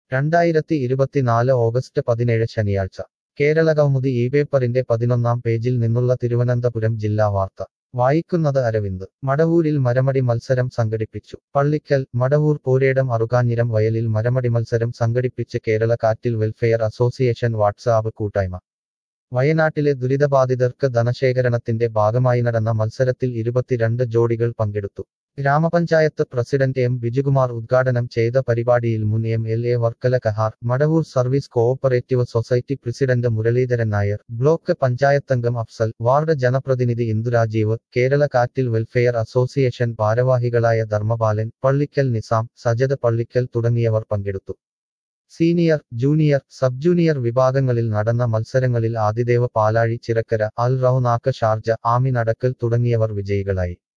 രണ്ടായിരത്തി ഇരുപത്തിനാല് ഓഗസ്റ്റ് പതിനേഴ് ശനിയാഴ്ച കേരളകൗമുദി ഈ പേപ്പറിന്റെ പതിനൊന്നാം പേജിൽ നിന്നുള്ള തിരുവനന്തപുരം ജില്ലാ വാർത്ത വായിക്കുന്നത് അരവിന്ദ് മടവൂരിൽ മരമടി മത്സരം സംഘടിപ്പിച്ചു പള്ളിക്കൽ മടവൂർ പോരേടം അറുകാഞ്ഞിരം വയലിൽ മരമടി മത്സരം സംഘടിപ്പിച്ച് കേരള കാറ്റിൽ വെൽഫെയർ അസോസിയേഷൻ വാട്സാപ്പ് കൂട്ടായ്മ വയനാട്ടിലെ ദുരിതബാധിതർക്ക് ധനശേഖരണത്തിന്റെ ഭാഗമായി നടന്ന മത്സരത്തിൽ ഇരുപത്തിരണ്ട് ജോഡികൾ പങ്കെടുത്തു ഗ്രാമപഞ്ചായത്ത് പ്രസിഡന്റ് എം ബിജുകുമാർ ഉദ്ഘാടനം ചെയ്ത പരിപാടിയിൽ മുൻ M L A Varkala Kahar Madavoor service cooperative society president Muraleedharan Nair block പഞ്ചായത്തംഗം അഫ്സൽ വാർഡ് ജനപ്രതിനിധി ഇന്ദുരാജീവ് കേരള കാറ്റിൽ വെൽഫെയർ അസോസിയേഷൻ ഭാരവാഹികളായ ധർമ്മപാലൻ പള്ളിക്കൽ നിസാം സജദ് പള്ളിക്കൽ തുടങ്ങിയവർ പങ്കെടുത്തു സീനിയർ ജൂനിയർ സബ് ജൂനിയർ വിഭാഗങ്ങളിൽ നടന്ന മത്സരങ്ങളിൽ Adidev Palazhi Chirakkara Al Raunaq Sharjah Ami Nadakkal തുടങ്ങിയവർ വിജയികളായി